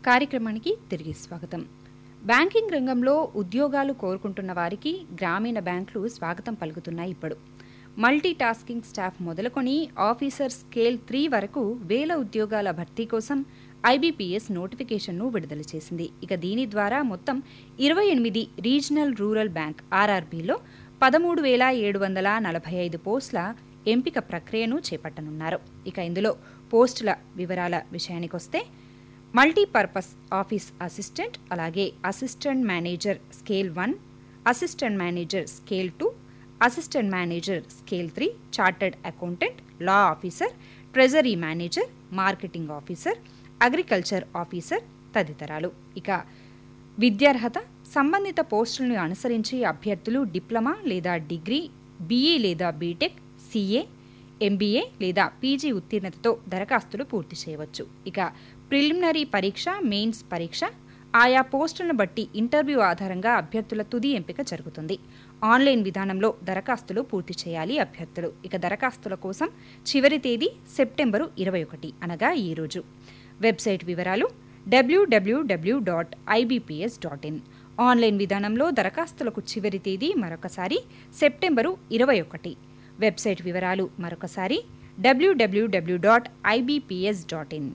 కార్యక్రమానికి తిరిగి స్వాగతం బ్యాంకింగ్ రంగంలో ఉద్యోగాలు కోరుకుంటున్న వారికి గ్రామీణ బ్యాంకులు స్వాగతం పలుకుతున్నాయి ఇప్పుడు మల్టీ టాస్కింగ్ స్టాఫ్ మొదలుకొని ఆఫీసర్ స్కేల్ త్రీ వరకు వేల ఉద్యోగాల భర్తీ కోసం ఐబీపీఎస్ నోటిఫికేషన్ను విడుదల చేసింది ఇక దీని ద్వారా మొత్తం ఇరవై ఎనిమిది రీజనల్ రూరల్ బ్యాంక్ ఆర్ఆర్బీలో పదమూడు వేల ఏడు వందల నలభై ఐదు పోస్టుల ఎంపిక ప్రక్రియను చేపట్టనున్నారు ఇక ఇందులో పోస్టుల వివరాల విషయానికొస్తే మల్టీపర్పస్ ఆఫీస్ అసిస్టెంట్ అలాగే assistant manager scale one assistant manager scale two assistant manager scale three chartered accountant law officer treasury manager marketing officer agriculture officer తదితరాలు ఇక విద్యార్హత సంబంధిత పోస్టులను అనుసరించి అభ్యర్థులు డిప్లొమా లేదా డిగ్రీ బీఈ లేదా బీటెక్ సీఏ ఎంబీఏ లేదా పీజీ ఉత్తీర్ణతతో దరఖాస్తులు పూర్తి చేయవచ్చు ఇక ప్రిలిమినరీ పరీక్ష మెయిన్స్ పరీక్ష ఆయా పోస్టులను బట్టి ఇంటర్వ్యూ ఆధారంగా అభ్యర్థుల తుది ఎంపిక జరుగుతుంది ఆన్లైన్ విధానంలో దరఖాస్తులు పూర్తి చేయాలి అభ్యర్థులు ఇక దరఖాస్తుల కోసం చివరి తేదీ సెప్టెంబరు ఇరవై ఒకటి అనగా ఈ రోజు వెబ్సైట్ వివరాలు W W W dot IBPS dot in online విధానంలో దరఖాస్తులకు చివరి తేదీ మరొకసారి సెప్టెంబరు ఇరవై ఒకటి వెబ్సైట్ వివరాలు మరొకసారి W W W dot IBPS dot in